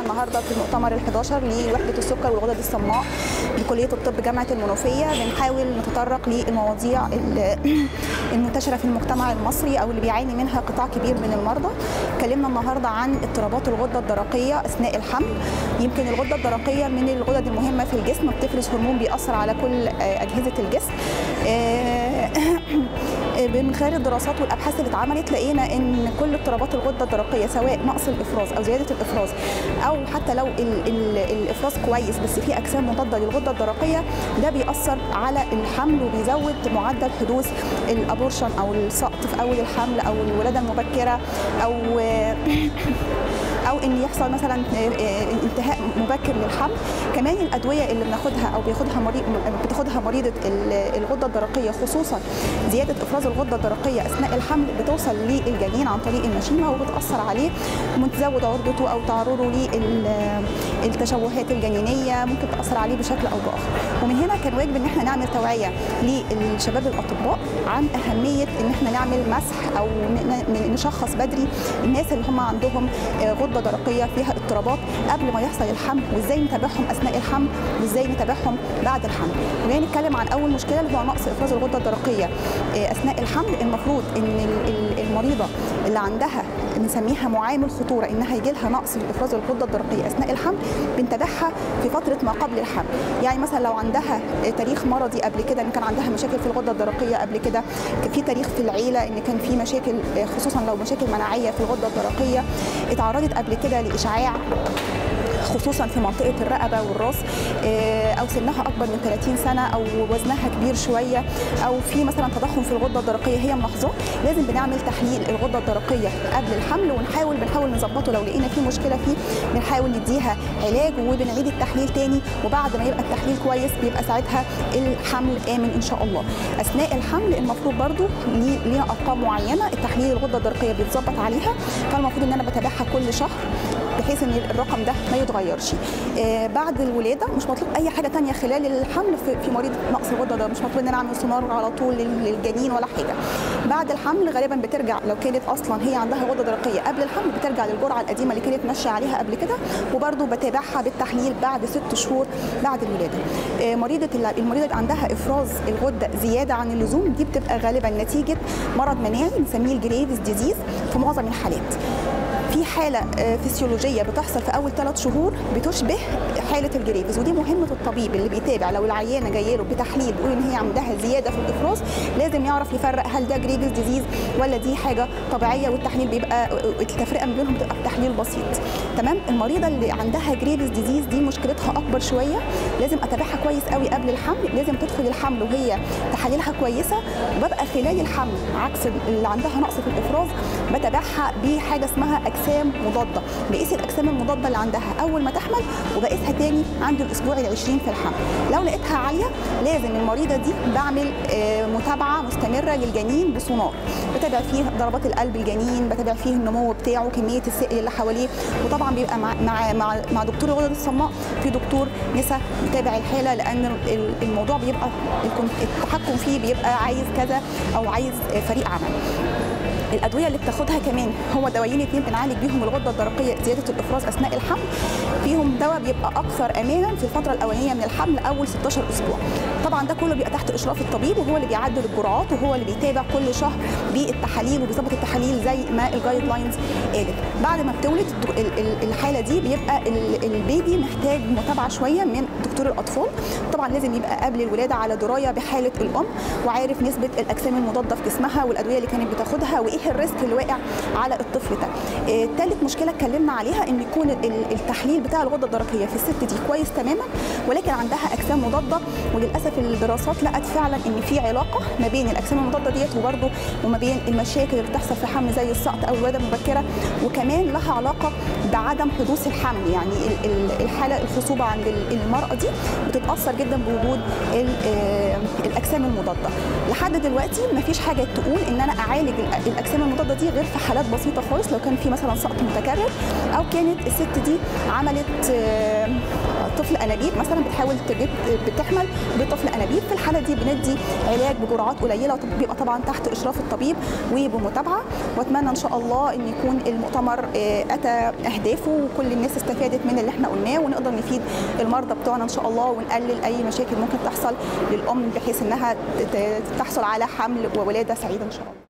النهارده في المؤتمر ال11 لوحده السكر والغدد الصماء بكليه الطب جامعه المنوفيه بنحاول نتطرق للمواضيع المنتشره في المجتمع المصري او اللي بيعاني منها قطاع كبير من المرضى اتكلمنا النهارده عن اضطرابات الغده الدرقيه اثناء الحمل يمكن الغده الدرقيه من الغدد المهمه في الجسم بتفرز هرمون بيأثر على كل اجهزه الجسم من خلال الدراسات والابحاث اللي اتعملت لقينا ان كل اضطرابات الغده الدرقيه سواء نقص الافراز او زياده الافراز او حتى لو ال ال الافراز كويس بس في اجسام مضاده للغده الدرقيه ده بيأثر على الحمل وبيزود معدل حدوث الابورشن او السقط في اول الحمل او الولاده المبكره او او ان يحصل مثلا انتهاء مبكر للحمل كمان الادويه اللي بناخدها او بياخدها مريض بتاخدها مريضه الغده الدرقيه خصوصا زياده افراز الغده الدرقيه اثناء الحمل بتوصل للجنين عن طريق المشيمه وبتاثر عليه وتزود عرضته او تعرضه للتشوهات الجنينيه ممكن تاثر عليه بشكل او باخر ومن هنا كان واجب ان احنا نعمل توعيه للشباب الاطباء عن اهميه ان احنا نعمل مسح او نشخص بدري الناس اللي هم عندهم غده درقيه فيها اضطرابات قبل ما يحصل الحمل وازاي نتابعهم اثناء الحمل وازاي نتابعهم بعد الحمل وهنا نتكلم عن اول مشكله اللي هو نقص افراز الغده الدرقيه اثناء الحمل المفروض ان المريضه اللي عندها بنسميها معامل خطوره انها يجي لها نقص في افراز الغده الدرقيه اثناء الحمل بنتابعها في فتره ما قبل الحمل يعني مثلا لو عندها تاريخ مرضي قبل كده ان كان عندها مشاكل في الغده الدرقيه قبل كده كان في تاريخ في العيله ان كان في مشاكل خصوصا لو مشاكل مناعيه في الغده الدرقيه اتعرضت قبل كده لاشعاع خصوصا في منطقه الرقبه والراس او سنها اكبر من 30 سنه او وزنها كبير شويه او في مثلا تضخم في الغده الدرقيه هي ملاحظاه لازم بنعمل تحليل الغده الدرقيه قبل الحمل ونحاول بنحاول نظبطه لو لقينا في مشكله فيه بنحاول نديها علاج وبنعيد التحليل تاني وبعد ما يبقى التحليل كويس بيبقى ساعتها الحمل امن ان شاء الله اثناء الحمل المفروض برضو ليها ارقام معينه التحليل الغده الدرقيه بيتظبط عليها فالمفروض ان انا بتابعها كل شهر بحيث ان الرقم ده ما يتغيرش آه بعد الولاده مش مطلوب اي حاجه تانية خلال الحمل في, في مريض نقص الغده ده مش مطلوب ان انا اعمل سونار على طول للجنين ولا حاجه بعد الحمل غالبا بترجع لو كانت اصلا هي عندها غده درقيه قبل الحمل بترجع للجرعه القديمه اللي كانت ماشيه عليها قبل كده وبرده بتابعها بالتحليل بعد ست شهور بعد الولاده آه مريضه المريضه اللي عندها افراز الغده زياده عن اللزوم دي بتبقى غالبا نتيجه مرض مناعي بنسميه الجريفز ديزيز في معظم الحالات في حالة فسيولوجية بتحصل في أول ثلاث شهور بتشبه حالة الجريفز ودي مهمة الطبيب اللي بيتابع لو العيانة جاية له بتحليل بيقول إن هي عندها زيادة في الإفراز لازم يعرف يفرق هل ده جريفز ديزيز ولا دي حاجة طبيعية والتحليل بيبقى التفرقة ما بينهم بتبقى بتحليل بسيط تمام المريضة اللي عندها جريفز ديزيز دي مشكلتها أكبر شوية لازم أتابعها كويس قوي قبل الحمل لازم تدخل الحمل وهي تحاليلها كويسة وببقى خلال الحمل عكس اللي عندها نقص في الإفراز بتابعها بحاجة اسمها اجسام مضاده بقيس الاجسام المضاده اللي عندها اول ما تحمل وبقيسها تاني عند الاسبوع ال20 في الحمل لو لقيتها عاليه لازم المريضه دي بعمل متابعه مستمره للجنين بسونار بتابع فيه ضربات القلب الجنين بتابع فيه النمو بتاعه كميه السائل اللي حواليه وطبعا بيبقى مع مع مع, مع دكتور الغدد الصماء في دكتور نسا بيتابع الحاله لان الموضوع بيبقى التحكم فيه بيبقى عايز كذا او عايز فريق عمل الادويه اللي بتاخدها كمان هو دوايين اتنين بنعالج بيهم الغده الدرقيه زياده الافراز اثناء الحمل فيهم دواء بيبقى اكثر امانا في الفتره الاولانيه من الحمل اول 16 اسبوع طبعا ده كله بيبقى تحت اشراف الطبيب وهو اللي بيعدل الجرعات وهو اللي بيتابع كل شهر بالتحاليل وبيظبط التحاليل زي ما الجايد لاينز قالت بعد ما بتولد الحاله دي بيبقى البيبي محتاج متابعه شويه من دكتور الاطفال طبعا لازم يبقى قبل الولاده على درايه بحاله الام وعارف نسبه الاجسام المضاده في جسمها والادويه اللي كانت بتاخدها وايه الريسك اللي واقع على الطفل ده ثالث مشكله اتكلمنا عليها ان يكون التحليل بتاع الغده الدرقيه في الست دي كويس تماما ولكن عندها اجسام مضاده وللاسف الدراسات لقت فعلا ان في علاقه ما بين الاجسام المضاده ديت وبرده وما بين المشاكل اللي بتحصل في الحمل زي السقط او الولاده المبكره وكمان لها علاقه بعدم حدوث الحمل يعني الحاله الخصوبه عند المراه دي بتتاثر جدا بوجود الاجسام المضاده لحد دلوقتي ما فيش حاجه تقول ان انا اعالج الاجسام المضاده دي غير في حالات بسيطه خالص لو كان في مثلا سقط متكرر او كانت الست دي عملت طفل انابيب مثلا بتحاول تجيب بتحمل بطفل انابيب في الحاله دي بندي علاج بجرعات قليله بيبقى طبعا تحت اشراف الطبيب وبمتابعه واتمنى ان شاء الله ان يكون المؤتمر اتى اهدافه وكل الناس استفادت من اللي احنا قلناه ونقدر نفيد المرضى بتوعنا ان شاء الله ونقلل اي مشاكل ممكن تحصل للام بحيث انها تحصل على حمل وولاده سعيده ان شاء الله